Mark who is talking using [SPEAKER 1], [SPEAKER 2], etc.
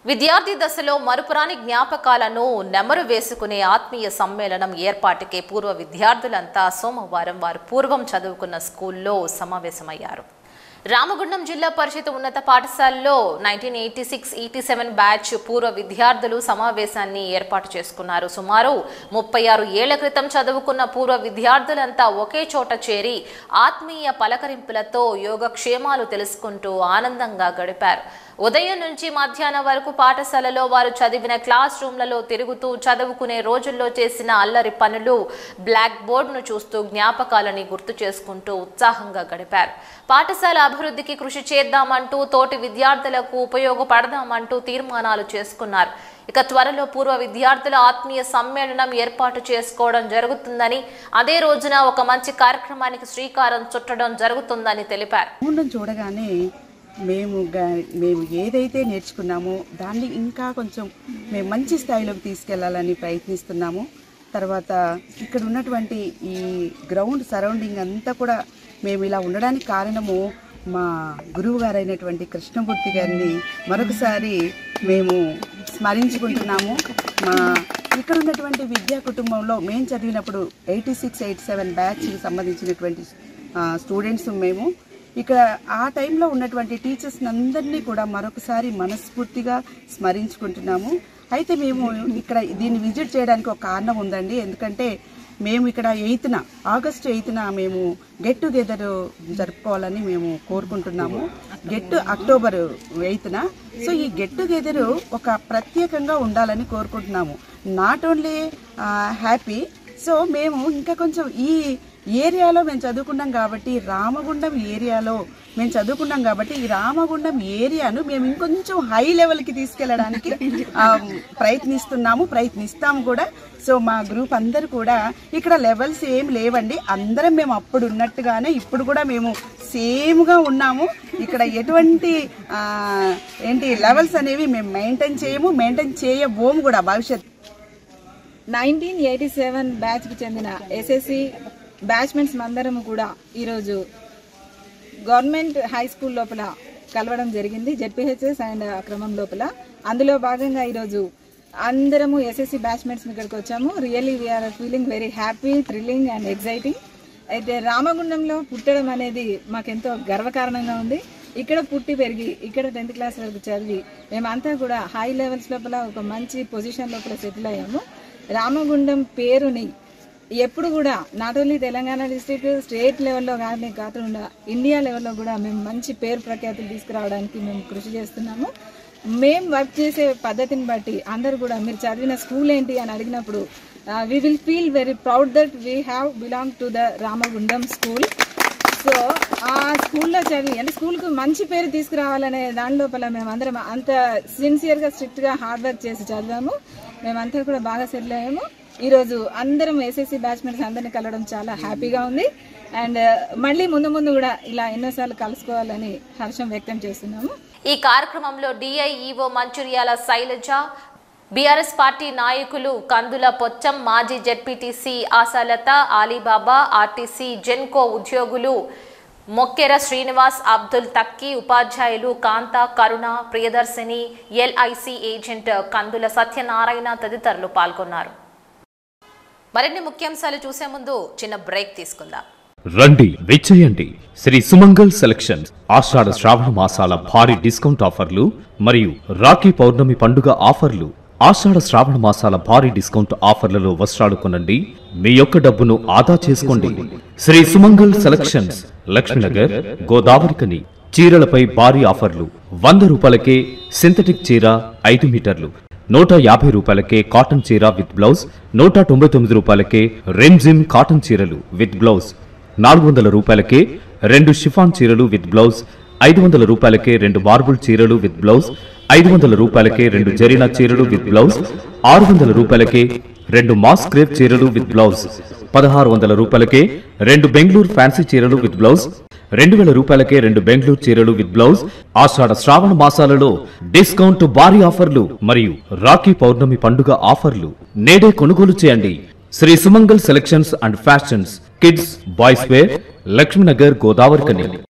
[SPEAKER 1] విద్యార్థి దశలో మరుపురాని జ్ఞాపకాలను నెమరు వేసుకునే ఆత్మీయ సమ్మేళనం ఏర్పాటుకే పూర్వ విద్యార్థులంతా సోమవారం వారు పూర్వం చదువుకున్న స్కూల్లో సమావేశమయ్యారు రామగుండం జిల్లా పరిషత్ ఉన్నత పాఠశాలలో nineteen eighty six eighty seven batch పూర్వ విద్యార్థులు సమావేశాన్ని ఏర్పాటు చేసుకున్నారు సుమారు ముప్పై ఆరు ఏళ్ల క్రితం చదువుకున్న పూర్వ విద్యార్థులంతా ఒకే చోట చేరి ఆత్మీయ పలకరింపులతో యోగక్షేమాలు తెలుసుకుంటూ ఆనందంగా గడిపారు ఉదయం నుంచి మధ్యాహ్నం వరకు పాఠశాలలో వారు చదివిన క్లాస్ రూమ్లలో తిరుగుతూ చదువుకునే రోజుల్లో చేసిన అల్లరి పనులు బ్లాక్ బోర్డును చూస్తూ జ్ఞాపకాలని గుర్తు చేసుకుంటూ ఉత్సాహంగా గడిపారు పాఠశాల అభివృద్ధికి కృషి చేద్దామంటూ తోటి విద్యార్థులకు ఉపయోగపడదామంటూ తీర్మానాలు చేసుకున్నారు ఇక త్వరలో పూర్వ విద్యార్థుల ఆత్మీయ సమ్మేళనం ఏర్పాటు చేసుకోవడం జరుగుతుందని అదే రోజున ఒక మంచి కార్యక్రమానికి శ్రీకారం చుట్టడం జరుగుతుందని తెలిపారు
[SPEAKER 2] ఉండడం చూడగానే మేము గా- మేము ఏదైతే నేర్చుకున్నామో దాన్ని ఇంకా కొంచెం మేము మంచి స్థాయిలోకి తీసుకెళ్లాలని ప్రయత్నిస్తున్నాము తర్వాత ఇక్కడ ఉన్నటువంటి ఈ గ్రౌండ్ సరౌండింగ్ అంతా కూడా మేము ఇలా ఉండడానికి కారణము మా గురువు గారైనటువంటి కృష్ణమూర్తి గారిని మరొకసారి మేము స్మరించుకుంటున్నాము మా ఇక్కడ ఉన్నటువంటి విద్యా కుటుంబంలో మేము చదివినప్పుడు ఎయిటీ సిక్స్ ఎయిటీ సెవెన్ బ్యాచ్కి సంబంధించినటువంటి స్టూడెంట్స్ మేము ఇక్కడ ఆ టైంలో ఉన్నటువంటి టీచర్స్ అందరినీ కూడా మరొకసారి మనస్ఫూర్తిగా స్మరించుకుంటున్నాము అయితే మేము ఇక్కడ దీన్ని విజిట్ చేయడానికి ఒక కారణం ఉందండి ఎందుకంటే మేము ఇక్కడ ఎయిత్న ఆగస్టు ఎయిత్న మేము గెట్ టుగెదర్ జరుపుకోవాలని మేము కోరుకుంటున్నాము గెట్ అక్టోబర్ ఎయిత్న సో ఈ గెట్ టుగెదర్ ఒక ప్రత్యేకంగా ఉండాలని కోరుకుంటున్నాము నాట్ ఓన్లీ హ్యాపీ సో మేము ఇంకా కొంచెం ఈ ఏరియాలో మేము చదువుకున్నాం కాబట్టి రామగుండం ఏరియాలో మేము చదువుకున్నాం కాబట్టి ఈ రామగుండం ఏరియాను మేము ఇంకొంచెం హై లెవెల్కి తీసుకెళ్ళడానికి ఆ, ప్రయత్నిస్తున్నాము ప్రయత్నిస్తాము కూడా సో మా గ్రూప్ అందరు కూడా ఇక్కడ లెవెల్స్ ఏం లేవండి అందరం మేము అప్పుడు ఉన్నట్టుగానే ఇప్పుడు కూడా మేము సేమ్గా ఉన్నాము ఇక్కడ ఎటువంటి ఆ, ఏంటి లెవెల్స్ అనేవి మేము మెయింటైన్ చేయము మెయింటైన్ చేయబోము కూడా భవిష్యత్
[SPEAKER 3] నైన్టీన్ ఎయిటీ సెవెన్ బ్యాచ్కి చెందిన ఎస్ఎస్సి బ్యాచ్మెంట్స్ అందరం కూడా ఈరోజు గవర్నమెంట్ హై స్కూల్ లోపల కలవడం జరిగింది జెడ్పీహెచ్ఎస్ అండ్ క్రమం లోపల అందులో భాగంగా ఈరోజు అందరము ఎస్ఎస్సి బ్యాచ్మెంట్స్ ఇక్కడికి వచ్చాము really we are feeling very happy thrilling and exciting అయితే రామగుండంలో పుట్టడం అనేది మాకెంతో గర్వకారణంగా ఉంది ఇక్కడ పుట్టి పెరిగి ఇక్కడ టెన్త్ క్లాస్ వరకు చదివి మేమంతా కూడా హై లెవెల్స్ లోపల ఒక మంచి పొజిషన్ లోపల సెటిల్ అయ్యాము రామగుండం పేరుని ఎప్పుడు కూడా not only Telangana district state లెవెల్లో కానీ కాకుండా ఇండియా లెవెల్లో కూడా మేము మంచి పేరు ప్రఖ్యాతులు తీసుకురావడానికి మేము కృషి చేస్తున్నాము మేము వర్క్ చేసే పద్ధతిని బట్టి అందరు కూడా మీరు చదివిన స్కూల్ ఏంటి అని అడిగినప్పుడు we will feel very proud that we have belong to the Ramagundam school so ఆ స్కూల్లో చదివి అంటే స్కూల్కు మంచి పేరు తీసుకురావాలనే దాని లోపల మేమందరం అంత సిన్సియర్గా స్ట్రిక్ట్గా హార్డ్ వర్క్ చేసి చదివాము మేమంతా కూడా బాగా సెటిల్ అయ్యాము ఈరోజు అందరం ఎస్ఎస్సి బ్యాచ్మెంట్స్ అందరినీ కలవడం చాలా హ్యాపీగా ఉంది అండ్ మళ్ళీ ముందు ముందు కూడా ఇలా ఎన్నోసార్లు కలుసుకోవాలని హర్షం వ్యక్తం చేస్తున్నాము
[SPEAKER 1] ఈ కార్యక్రమంలో DIEO Mancherial Sailaja BRS party నాయకులు కందుల పొచ్చం మాజీ జెడ్పీటీసీ ఆశాలత ఆలీబాబా ఆర్టీసీ జెన్కో ఉద్యోగులు మొక్కెర శ్రీనివాస్ అబ్దుల్ తక్కి ఉపాధ్యాయులు కాంత కరుణ ప్రియదర్శిని ఎల్ఐసి ఏజెంట్ కందుల సత్యనారాయణ తదితరులు పాల్గొన్నారు మరిన్ని ముఖ్యాంశాలు చూసే ముందు చిన్న బ్రేక్ తీసుకుందాం
[SPEAKER 4] రండి విచ్చేయండి శ్రీ సుమంగల్ సెలక్షన్స్ ఆషాఢ శ్రావణ మాసాల భారీ డిస్కౌంట్ ఆఫర్లు మరియు రాఖీ పౌర్ణమి పండుగ ఆఫర్లు ఆషాఢ శ్రావణ మాసాల భారీ డిస్కౌంట్ ఆఫర్లలో వస్త్రాలు కొనండి మీ యొక్క డబ్బును ఆదా చేసుకోండి శ్రీ సుమంగల్ సెలక్షన్స్ లక్ష్మీనగర్ గోదావరికని చీరలపై భారీ ఆఫర్లు వంద రూపాయలకే సింథటిక్ చీర ఐదు మీటర్లు నూట యాభై రూపాయలకే కాటన్ చీర విత్ బ్లౌజ్ నూట తొంభై తొమ్మిది రూపాయలకే రెమ్జిమ్ కాటన్ చీరలు విత్ బ్లౌజ్ నాలుగు వందల రూపాయలకే రెండు షిఫాన్ చీరలు విత్ బ్లౌజ్ ఐదు వందల రూపాయలకే రెండు మార్బుల్ చీరలు విత్ బ్లౌజ్ ఐదు వందల రూపాయలకే రెండు జరీనా చీరలు విత్ బ్లౌజ్ ఆరు వందల రూపాయలకే రెండు మాస్ క్రేప్ చీరలు విత్ బ్లౌజ్ పదహారు వందల రూపాయలకే రెండు బెంగళూరు ఫ్యాన్సీ చీరలు విత్ బ్లౌజ్ రెండు వేల రూపాయలకే రెండు బెంగళూరు చీరలు విత్ బ్లౌజ్ ఆషాఢ శ్రావణ మాసాలలో డిస్కౌంట్ భారీ ఆఫర్లు మరియు రాఖీ పౌర్ణమి పండుగ ఆఫర్లు నేడే కొనుగోలు చేయండి Sri Sumangal selections and fashions kids boys wear Lakshminagar Godavari కని